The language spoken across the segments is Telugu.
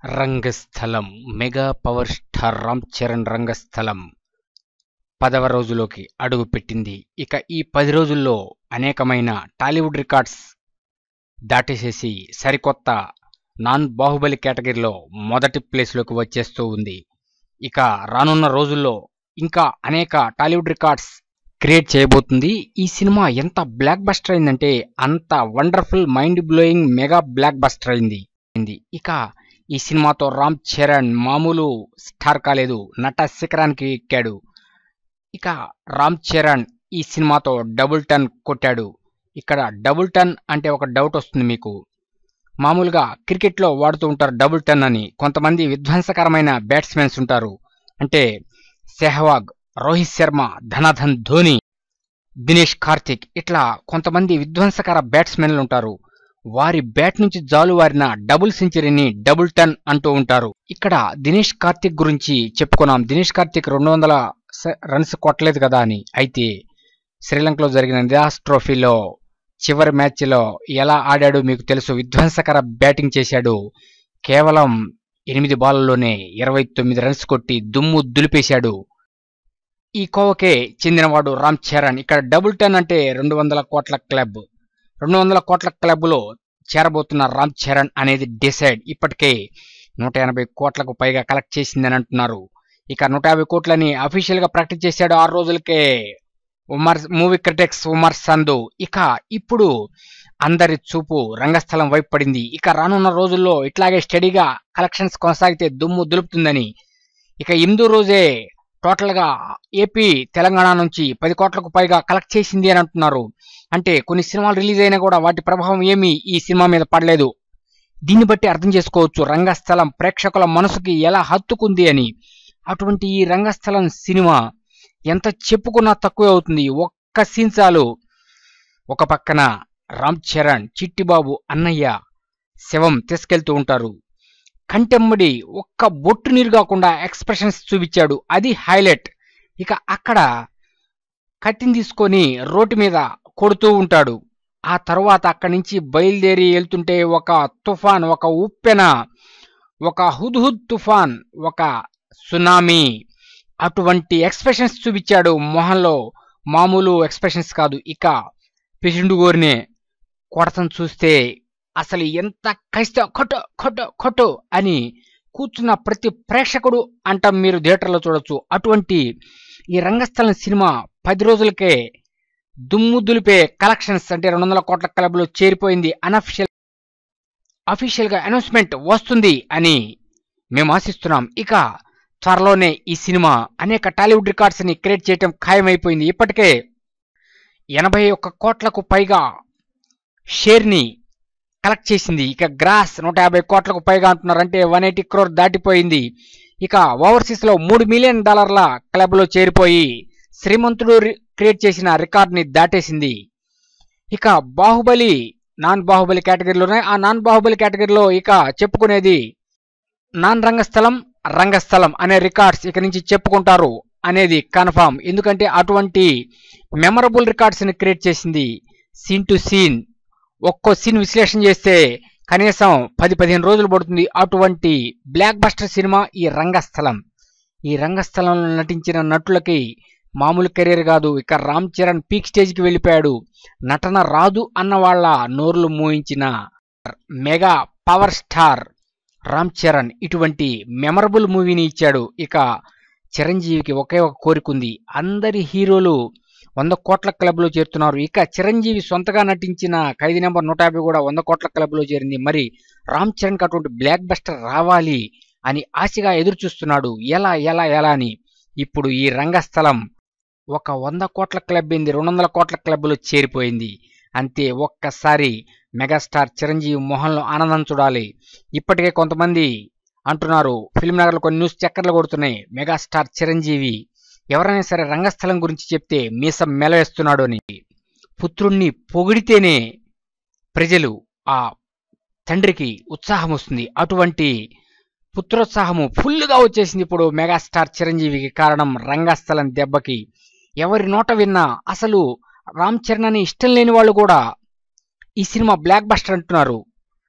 రంగస్థలం mega power star Ram Charan Rangasthalam పదవ రోజులోకి అడుగుపెట్టింది ఇక ఈ పది రోజుల్లో అనేకమైన టాలీవుడ్ రికార్డ్స్ దాటేసేసి సరికొత్త నాన్ బాహుబలి కేటగిరీలో మొదటి ప్లేస్లోకి వచ్చేస్తూ ఉంది ఇక రానున్న రోజుల్లో ఇంకా అనేక టాలీవుడ్ రికార్డ్స్ క్రియేట్ చేయబోతుంది ఈ సినిమా ఎంత బ్లాక్ బస్టర్ అయిందంటే అంత wonderful mind blowing mega blockbuster అయింది అయింది. ఇక ఈ సినిమాతో రామ్ చరణ్ మామూలు స్టార్ కాలేదు నట శిఖరానికి ఎక్కాడు ఇక రామ్ చరణ్ ఈ సినిమాతో డబుల్ టర్న్ కొట్టాడు ఇక్కడ డబుల్ టర్న్ అంటే ఒక డౌట్ వస్తుంది మీకు మామూలుగా క్రికెట్లో వాడుతూ ఉంటారు డబుల్ టర్న్ అని కొంతమంది విధ్వంసకరమైన బ్యాట్స్మెన్స్ ఉంటారు అంటే సెహవాగ్ రోహిత్ శర్మ ధనాధన్ ధోని దినేష్ కార్తిక్ ఇట్లా కొంతమంది విధ్వంసకర బ్యాట్స్మెన్లు ఉంటారు వారి బ్యాట్ నుంచి జాలువారిన డబుల్ సెంచరీని డబుల్ టర్న్ అంటూ ఉంటారు ఇక్కడ దినేష్ కార్తిక్ గురించి చెప్పుకున్నాం దినేష్ కార్తిక్ రెండు వందల రన్స్ కొట్టలేదు కదా అని అయితే శ్రీలంకలో జరిగిన నిరాస్ ట్రోఫీలో చివరి మ్యాచ్లో ఎలా ఆడాడో మీకు తెలుసు విధ్వంసకర బ్యాటింగ్ చేశాడు కేవలం ఎనిమిది బాల్లోనే ఇరవై తొమ్మిది రన్స్ కొట్టి దుమ్ము దులిపేశాడు ఈ కోవకే చెందినవాడు రామ్ చరణ్ ఇక్కడ డబుల్ టర్న్ అంటే రెండు వందల కోట్ల క్లబ్ రెండు వందల కోట్ల క్లబ్లో చేరబోతున్న రామ్ చరణ్ అనేది డిసైడ్ ఇప్పటికే నూట ఎనభై కోట్లకు పైగా కలెక్ట్ చేసిందని అంటున్నారు ఇక నూట యాభై కోట్లని అఫీషియల్ గా ప్రకటించేశాడు చేశాడు ఆరు రోజులకే ఉమర్ మూవీ క్రిటిక్స్ ఉమర్ సందు ఇక ఇప్పుడు అందరి చూపు రంగస్థలం వైపు పడింది ఇక రానున్న రోజుల్లో ఇట్లాగే స్టడీగా కలెక్షన్స్ కొనసాగితే దుమ్ము దులుపుతుందని ఇక ఎనిమిదో రోజే టోటల్ గా ఏపీ తెలంగాణ నుంచి పది కోట్లకు పైగా కలెక్ట్ చేసింది అని అంటున్నారు అంటే కొన్ని సినిమాలు రిలీజ్ అయినా కూడా వాటి ప్రభావం ఏమీ ఈ సినిమా మీద పడలేదు దీన్ని బట్టి అర్థం చేసుకోవచ్చు రంగస్థలం ప్రేక్షకుల మనసుకి ఎలా హత్తుకుంది అని అటువంటి ఈ రంగస్థలం సినిమా ఎంత చెప్పుకున్నా తక్కువే అవుతుంది ఒక్క సీన్ చాలు ఒక పక్కన రామ్ చరణ్ చిట్టిబాబు అన్నయ్య శవం తీసుకెళ్తూ ఉంటారు కంటెమ్మడి ఒక్క బొట్టు నీరు కాకుండా ఎక్స్ప్రెషన్స్ చూపించాడు అది హైలైట్ ఇక అక్కడ కత్తిని తీసుకొని రోడ్డు మీద కొడుతూ ఉంటాడు ఆ తర్వాత అక్కడి నుంచి బయలుదేరి వెళ్తుంటే ఒక తుఫాన్ ఒక ఉప్పెన ఒక హుద్హుద్ తుఫాన్ ఒక సునామీ అటువంటి ఎక్స్ప్రెషన్స్ చూపించాడు మొహంలో మామూలు ఎక్స్ప్రెషన్స్ కాదు ఇక పేషెంట్ గోరినే కొడతను చూస్తే అసలు ఎంత కసితో కొట్టు కొట్టు కొట్టు అని కూర్చున్న ప్రతి ప్రేక్షకుడు అంటాం మీరు థియేటర్లో చూడొచ్చు అటువంటి ఈ రంగస్థలం సినిమా పది రోజులకే దుమ్ము దులిపే కలెక్షన్స్ అంటే రెండు వందల కోట్ల క్లబ్లో చేరిపోయింది అనఫిషియల్ అఫీషియల్గా అనౌన్స్మెంట్ వస్తుంది అని మేము ఆశిస్తున్నాం ఇక త్వరలోనే ఈ సినిమా అనేక టాలీవుడ్ రికార్డ్స్ ని క్రియేట్ చేయటం ఖాయమైపోయింది ఇప్పటికే ఎనభై ఒక్క కోట్లకు పైగా షేర్ని కలెక్ట్ చేసింది ఇక గ్రాస్ నూట యాభై కోట్లకు పైగా అంటున్నారు అంటే వన్ ఎయిటీ క్రోర్ దాటిపోయింది ఇక ఓవర్సీస్ లో మూడు మిలియన్ డాలర్ల క్లబ్ లో చేరిపోయి శ్రీమంతుడు క్రియేట్ చేసిన రికార్డ్ ని దాటేసింది ఇక బాహుబలి నాన్ బాహుబలి కేటగిరీలోనే ఆ నాన్ బాహుబలి కేటగిరీలో ఇక చెప్పుకునేది నాన్ రంగస్థలం రంగస్థలం అనే రికార్డ్స్ ఇక నుంచి చెప్పుకుంటారు అనేది కన్ఫామ్ ఎందుకంటే అటువంటి మెమరబుల్ రికార్డ్స్ ని క్రియేట్ చేసింది సీన్ టు సీన్ ఒక్కో సీన్ విశ్లేషణ చేస్తే కనీసం పది పదిహేను రోజులు పడుతుంది అటువంటి బ్లాక్ బస్టర్ సినిమా ఈ రంగస్థలం ఈ రంగస్థలంలో నటించిన నటులకి మామూలు కెరీర్ కాదు ఇక రామ్ చరణ్ పీక్ స్టేజ్కి వెళ్ళిపోయాడు నటన రాదు అన్న వాళ్ళ నోర్లు మూయించిన mega power star Ram Charan ఇటువంటి మెమరబుల్ మూవీని ఇచ్చాడు ఇక చిరంజీవికి ఒకే ఒక కోరిక ఉంది అందరి హీరోలు వంద కోట్ల క్లబ్లో చేరుతున్నారు ఇక చిరంజీవి సొంతగా నటించిన ఖైదీ నెంబర్ నూట యాభై కూడా వంద కోట్ల క్లబ్లో చేరింది మరి రామ్ చరణ్కి అటువంటి బ్లాక్ బస్టర్ రావాలి అని ఆశగా ఎదురు చూస్తున్నాడు ఎలా ఎలా ఎలా అని ఇప్పుడు ఈ రంగస్థలం ఒక వంద కోట్ల క్లబ్ అయింది రెండు వందల కోట్ల క్లబ్లో చేరిపోయింది అంతే ఒక్కసారి మెగాస్టార్ చిరంజీవి మొహంలో ఆనందం చూడాలి ఇప్పటికే కొంతమంది అంటున్నారు ఫిల్మ్ నగర్లో కొన్ని న్యూస్ చక్కర్లు కొడుతున్నాయి మెగాస్టార్ చిరంజీవి ఎవరైనా సరే రంగస్థలం గురించి చెప్తే మీసం మెలవేస్తున్నాడు అని పుత్రుణ్ణి పొగిడితేనే ప్రజలు ఆ తండ్రికి ఉత్సాహం వస్తుంది అటువంటి పుత్రోత్సాహము ఫుల్గా వచ్చేసింది ఇప్పుడు మెగాస్టార్ చిరంజీవికి కారణం రంగస్థలం దెబ్బకి ఎవరి నోట విన్నా అసలు రామ్ చరణ్ అని ఇష్టం లేని వాళ్ళు కూడా ఈ సినిమా బ్లాక్ బస్టర్ అంటున్నారు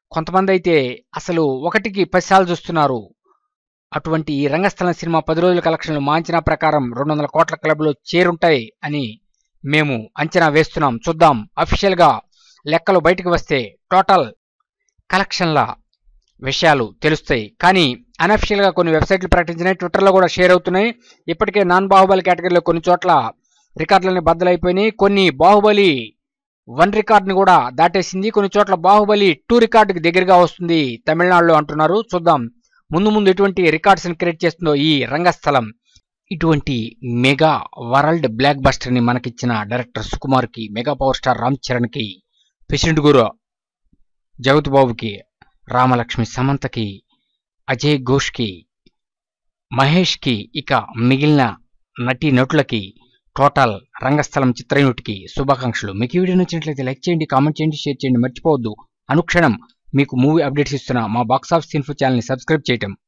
కొంతమంది అయితే అసలు ఒకటికి పదిసార్లు చూస్తున్నారు అటువంటి ఈ రంగస్థలం సినిమా పది రోజుల కలెక్షన్లు మా అంచనా ప్రకారం రెండు వందల కోట్ల క్లబ్లో చేరుంటాయి అని మేము అంచనా వేస్తున్నాం చూద్దాం అఫీషియల్ గా లెక్కలు బయటకు వస్తే టోటల్ కలెక్షన్ల విషయాలు తెలుస్తాయి కానీ అనఫిషియల్ గా కొన్ని వెబ్సైట్లు ప్రకటించినాయి ట్విట్టర్లో కూడా షేర్ అవుతున్నాయి ఇప్పటికే నాన్ బాహుబలి కేటగిరీలో కొన్ని చోట్ల రికార్డులని బద్దలైపోయినాయి కొన్ని బాహుబలి వన్ రికార్డుని కూడా దాటేసింది కొన్ని చోట్ల బాహుబలి టూ రికార్డుకి దగ్గరగా వస్తుంది తమిళనాడులో అంటున్నారు చూద్దాం ముందు ముందు ఎటువంటి రికార్డ్స్ క్రియేట్ చేస్తుందో ఈ రంగస్థలం ఇటువంటి మెగా వరల్డ్ బ్లాక్ బస్టర్ ని మనకిచ్చిన డైరెక్టర్ సుకుమార్ కి mega power star Ram Charan కి ప్రెసిడెంట్ గురు జగత్ బాబుకి రామలక్ష్మి సమంతకి అజయ్ ఘోష్కి మహేష్కి ఇక మిగిలిన నటీ నటులకి టోటల్ రంగస్థలం చిత్ర యూనిట్కి శుభాకాంక్షలు మీకు ఈ వీడియో నచ్చినట్లయితే లైక్ చేయండి కామెంట్ చేయండి షేర్ చేయండి మర్చిపోవద్దు అనుక్షణం మీకు మూవీ అప్డేట్స్ ఇస్తున్న మా బాక్స్ ఆఫీస్ ఇన్ఫో ఛానల్ని సబ్స్క్రైబ్ చేయటం